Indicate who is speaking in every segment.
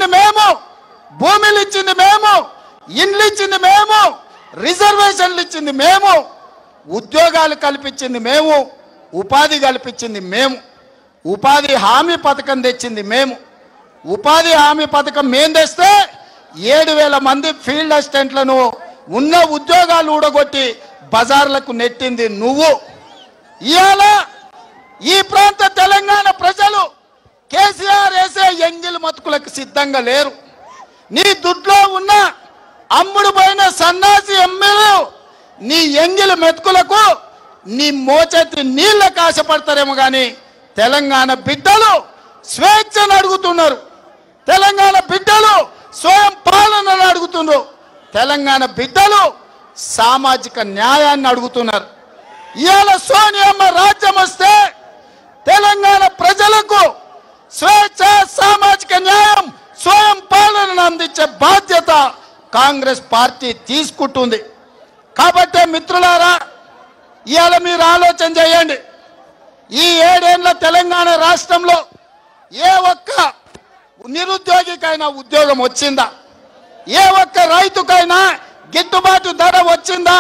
Speaker 1: ఇచ్చింది మేము భూమిలు ఇచ్చింది మేము ఇండ్లు ఇచ్చింది మేము రిజర్వేషన్లు ఇచ్చింది మేము ఉద్యోగాలు కల్పించింది మేము ఉపాధి కల్పించింది మేము ఉపాధి హామీ పథకం తెచ్చింది మేము ఉపాధి హామీ పథకం మేము తెస్తే ఏడు వేల మంది ఫీల్డ్ అసిస్టెంట్లను ఉన్న ఉద్యోగాలు ఊడగొట్టి బజార్లకు నెట్టింది నువ్వు ఇవాళ ఈ ప్రాంత తెలంగాణ ప్రజలు కేసీఆర్ వేసే ఎంగిల్ మతుకులకు సిద్ధంగా లేరు నీ దుడ్లో ఉన్న అమ్ముడు పోయిన సన్నాసి ఎమ్మెల్యే నీ ఎంగిలి మెతుకులకు నీ మోచేతి నీళ్ళకు ఆశపడతారేమో కానీ తెలంగాణ బిడ్డలు స్వేచ్ఛను అడుగుతున్నారు తెలంగాణ బిడ్డలు స్వయం పాలనను అడుగుతున్నారు తెలంగాణ బిడ్డలు సామాజిక న్యాయాన్ని అడుగుతున్నారు ఇవాళ సోనియమ్మ రాజ్యం వస్తే తెలంగాణ ప్రజలకు స్వేచ్ఛ సామాజిక న్యాయం స్వయం పాలనను అందించే బాధ్యత కాంగ్రెస్ పార్టీ తీసుకుంటుంది కాబట్టే మిత్రులారా ఇవాళ మీరు ఆలోచన చేయండి ఈ ఏడేళ్ల తెలంగాణ రాష్ట్రంలో ఏ ఒక్క నిరుద్యోగికైనా ఉద్యోగం వచ్చిందా ఏ ఒక్క రైతుకైనా గిట్టుబాటు ధర వచ్చిందా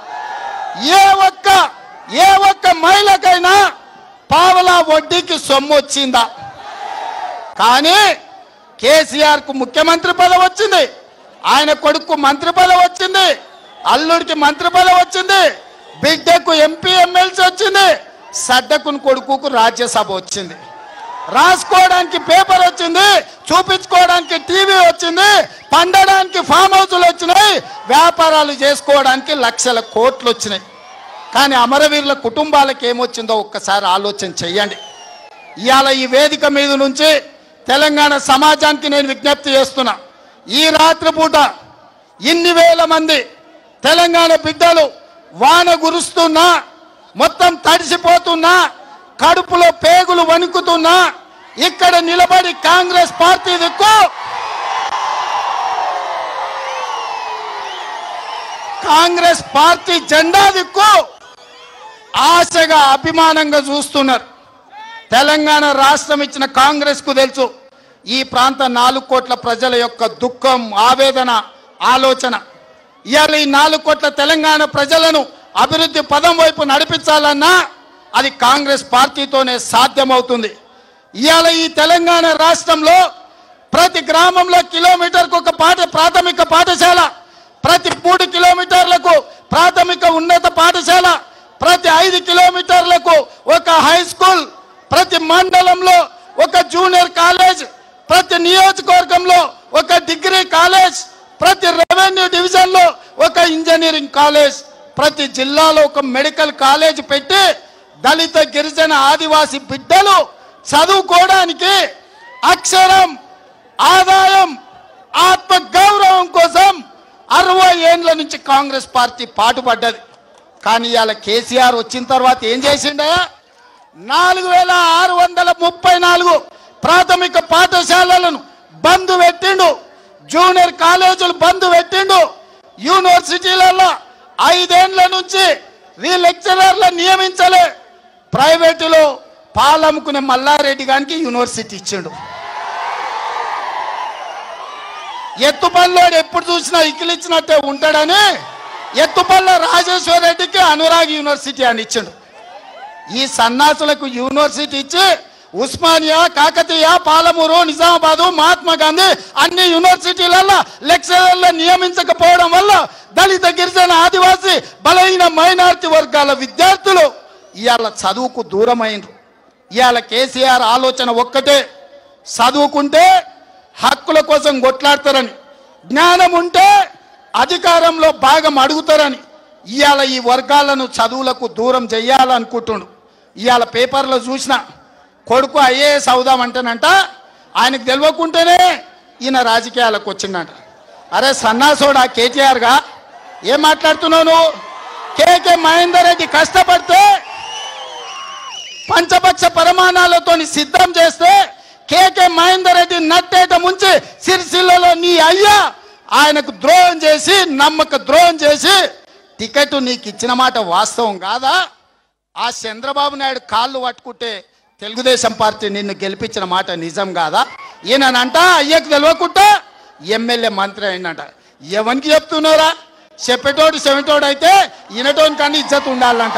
Speaker 1: ఏ ఒక్క ఏ ఒక్క మహిళకైనా పావలా వడ్డీకి సొమ్ము వచ్చిందా కానీ కేసీఆర్ కు ముఖ్యమంత్రి పదవి వచ్చింది ఆయన కొడుకు మంత్రి పదవి వచ్చింది అల్లుడికి మంత్రి పదవి వచ్చింది బిడ్డకు ఎంపీ ఎమ్మెల్సీ వచ్చింది సడ్డకుని కొడుకుకు రాజ్యసభ వచ్చింది రాసుకోవడానికి పేపర్ వచ్చింది చూపించుకోవడానికి టీవీ వచ్చింది పండడానికి ఫామ్ హౌస్లు వచ్చినాయి వ్యాపారాలు చేసుకోవడానికి లక్షల కోట్లు వచ్చినాయి కానీ అమరవీరుల కుటుంబాలకు ఏమొచ్చిందో ఒక్కసారి ఆలోచన చెయ్యండి ఇవాళ ఈ వేదిక మీద నుంచి తెలంగాణ సమాజానికి నేను విజ్ఞప్తి చేస్తున్నా ఈ రాత్రిపూట ఇన్ని వేల మంది తెలంగాణ బిడ్డలు వాన గురుస్తున్నా మొత్తం తడిసిపోతున్నా కడుపులో పేగులు వణుకుతున్నా ఇక్కడ నిలబడి కాంగ్రెస్ పార్టీ దిక్కు కాంగ్రెస్ పార్టీ జెండా దిక్కు ఆశగా అభిమానంగా చూస్తున్నారు తెలంగాణ రాష్ట్రం ఇచ్చిన కాంగ్రెస్ కు తెలుసు ఈ ప్రాంత నాలుగు కోట్ల ప్రజల యొక్క దుఃఖం ఆవేదన ఆలోచన ఇవాళ ఈ నాలుగు కోట్ల తెలంగాణ ప్రజలను అభివృద్ధి పదం వైపు నడిపించాలన్నా అది కాంగ్రెస్ పార్టీతోనే సాధ్యమవుతుంది ఇవాళ ఈ తెలంగాణ రాష్ట్రంలో ప్రతి గ్రామంలో కిలోమీటర్కు ఒక పాఠ ప్రాథమిక పాఠశాల ప్రతి మూడు కిలోమీటర్లకు ప్రాథమిక ఉన్నత పాఠశాల ప్రతి ఐదు కిలోమీటర్లకు ఒక హై స్కూల్ ప్రతి మండలంలో ఒక జూనియర్ కాలేజ్ ప్రతి నియోజకవర్గంలో ఒక డిగ్రీ కాలేజ్ ప్రతి రెవెన్యూ డివిజన్ లో ఒక ఇంజనీరింగ్ కాలేజ్ ప్రతి జిల్లాలో ఒక మెడికల్ కాలేజ్ పెట్టి దళిత గిరిజన ఆదివాసి బిడ్డలు చదువుకోవడానికి అక్షరం ఆదాయం ఆత్మ గౌరవం కోసం అరవై ఏండ్ల నుంచి కాంగ్రెస్ పార్టీ పాటుపడ్డది కానీ ఇవాళ కేసీఆర్ వచ్చిన తర్వాత ఏం చేసిండయా నాలుగు వేల ఆరు వందల ముప్పై నాలుగు ప్రాథమిక పాఠశాలలను బంద్ పెట్టిండు జూనియర్ కాలేజీలు బంద్ పెట్టిండు యూనివర్సిటీలలో ఐదేండ్ల నుంచి ఈ లెక్చరర్ల నియమించలే ప్రైవేటులో పాలమ్ముకునే మల్లారెడ్డి గారికి యూనివర్సిటీ ఇచ్చిండు ఎత్తుపల్లోడు ఎప్పుడు చూసినా ఇకిలిచ్చినట్టే ఉంటాడని ఎత్తుపల్ల రాజేశ్వర రెడ్డికి అనురాగ్ యూనివర్సిటీ అని ఇచ్చిండు ఈ సన్నాసులకు యూనివర్సిటీ ఇచ్చి ఉస్మానియా కాకతీయ పాలమూరు నిజామాబాదు మహాత్మా గాంధీ అన్ని యూనివర్సిటీలలో లెక్చరర్లు నియమించకపోవడం వల్ల దళిత గిరిజన ఆదివాసి బలహీన మైనారిటీ వర్గాల విద్యార్థులు ఇవాళ చదువుకు దూరమైనరు ఇవాళ కేసీఆర్ ఆలోచన ఒక్కటే చదువుకుంటే హక్కుల కోసం కొట్లాడతారని జ్ఞానం ఉంటే అధికారంలో భాగం అడుగుతారని ఇవాళ ఈ వర్గాలను చదువులకు దూరం చెయ్యాలనుకుంటుండు ఇవాళ పేపర్లో చూసిన కొడుకు ఐఏఎస్ అవుదామంటేనంట ఆయనకు తెలియకుంటేనే ఈయన రాజకీయాలకు వచ్చిండంట అరే సన్నాసోడా కేటీఆర్గా ఏం మాట్లాడుతున్నావు నువ్వు కేకే మహేందర్ రెడ్డి కష్టపడితే పంచపక్ష ప్రమాణాలతో సిద్ధం చేస్తే కేకే మహేందర్ రెడ్డి నట్టేట ముంచి సిరిసిల్లలో నీ అయ్యా ఆయనకు ద్రోహం చేసి నమ్మక ద్రోహం చేసి టికెట్ నీకు ఇచ్చిన మాట వాస్తవం కాదా ఆ చంద్రబాబు నాయుడు కాళ్ళు పట్టుకుంటే తెలుగుదేశం పార్టీ నిన్ను గెలిపించిన మాట నిజం కాదా ఈయనంట అయ్యకు తెలియకుండా ఎమ్మెల్యే మంత్రి అయినంట ఎవరికి చెప్తున్నారా చెప్పేటోడు చెవిటోడు అయితే ఈయనటోని కానీ ఇజ్జత్ ఉండాలంట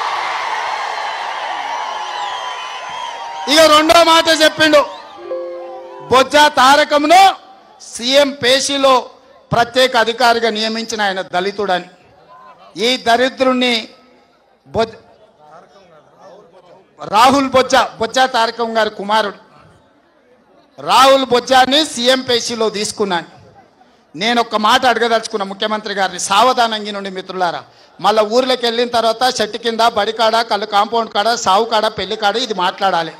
Speaker 1: ఇక రెండో మాట చెప్పిండు బొజ్జ తారకమును సీఎం పేషీలో ప్రత్యేక అధికారిగా నియమించిన ఆయన దళితుడని ఈ దరిద్రుణ్ణి బొజ్జ రాహుల్ బొజ్జ బొజ్జ తారకం గారి కుమారుడు రాహుల్ బొజ్జాని సీఎం పేషీలో తీసుకున్నాను నేను ఒక మాట అడగదలుచుకున్న ముఖ్యమంత్రి గారిని సావధానంగి నుండి మిత్రులారా మళ్ళీ ఊర్లోకి వెళ్ళిన తర్వాత చెట్టు కింద బడికాడ కళ్ళు కాంపౌండ్ కాడ సావు కాడ పెళ్లి కాడ ఇది మాట్లాడాలి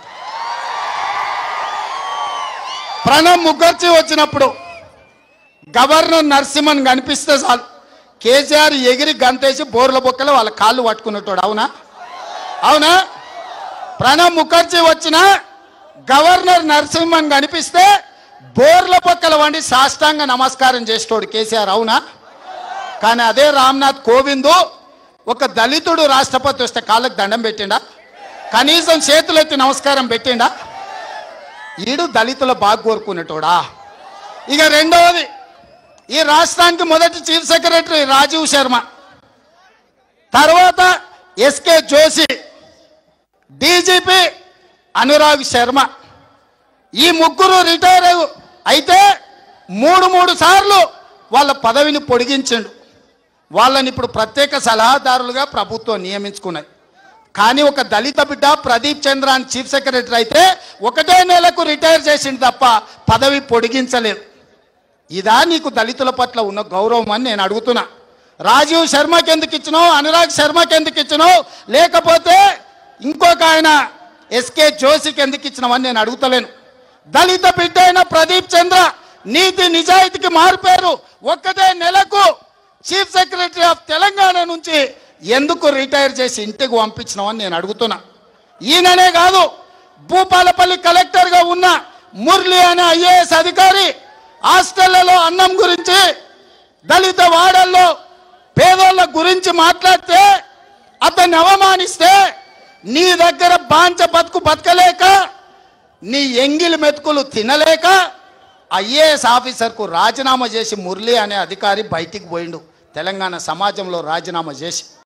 Speaker 1: ప్రణబ్ ముఖర్జీ వచ్చినప్పుడు గవర్నర్ నరసింహన్ కనిపిస్తే చాలు కేసీఆర్ ఎగిరి గంతేసి బోర్ల బొక్కలో వాళ్ళ కాళ్ళు పట్టుకున్నట్టు అవునా అవునా ప్రణబ్ ముఖర్జీ వచ్చిన గవర్నర్ నరసింహన్ కనిపిస్తే బోర్ల పక్కల వండి సాష్టాంగ నమస్కారం చేసేటోడు కేసీఆర్ అవునా కానీ అదే రామ్నాథ్ కోవింద్ ఒక దళితుడు రాష్ట్రపతి వస్తే కాళ్ళకు దండం పెట్టిండా కనీసం చేతులెత్తి నమస్కారం పెట్టిండా ఈడు దళితుల బాగు కోరుకునేటోడా ఇక రెండవది ఈ రాష్ట్రానికి మొదటి చీఫ్ సెక్రటరీ రాజీవ్ శర్మ తర్వాత ఎస్కే జోషి డీజీపీ అనురాగ్ శర్మ ఈ ముగ్గురు రిటైర్ అయితే మూడు మూడు సార్లు వాళ్ళ పదవిని పొడిగించిండు వాళ్ళని ఇప్పుడు ప్రత్యేక సలహాదారులుగా ప్రభుత్వం నియమించుకున్నది కానీ ఒక దళిత బిడ్డ ప్రదీప్ చంద్ర అని చీఫ్ సెక్రటరీ అయితే ఒకటే నెలకు రిటైర్ చేసిండు తప్ప పదవి పొడిగించలేదు ఇదా నీకు దళితుల పట్ల ఉన్న గౌరవం అని నేను అడుగుతున్నా రాజీవ్ శర్మకి ఎందుకు ఇచ్చినావు అనురాగ్ శర్మకి ఎందుకు ఇచ్చినావు లేకపోతే ఇంకొక ఆయన ఎస్కే జోషికి ఎందుకు ఇచ్చినావని నేను అడుగుతలేను దళిత బిడ్డ అయిన ప్రదీప్ చంద్ర నీతి నిజాయితీకి మారిపోయారు ఒక్కటే నెలకు చీఫ్ సెక్రటరీ ఆఫ్ తెలంగాణ నుంచి ఎందుకు రిటైర్ చేసి ఇంటికి పంపించినావని నేను అడుగుతున్నా ఈయననే కాదు భూపాలపల్లి కలెక్టర్గా ఉన్న మురళి అనే ఐఏఎస్ అధికారి హాస్టళ్లలో అన్నం గురించి దళిత వాడల్లో పేదోళ్ళ గురించి మాట్లాడితే అతన్ని అవమానిస్తే నీ దగ్గర బాంచ బతుకు బతకలేక నీ ఎంగిలి మెతుకులు తినలేక ఐఏఎస్ ఆఫీసర్కు రాజీనామా చేసి మురళి అనే అధికారి బయటికి పోయిండు తెలంగాణ సమాజంలో రాజీనామా చేసి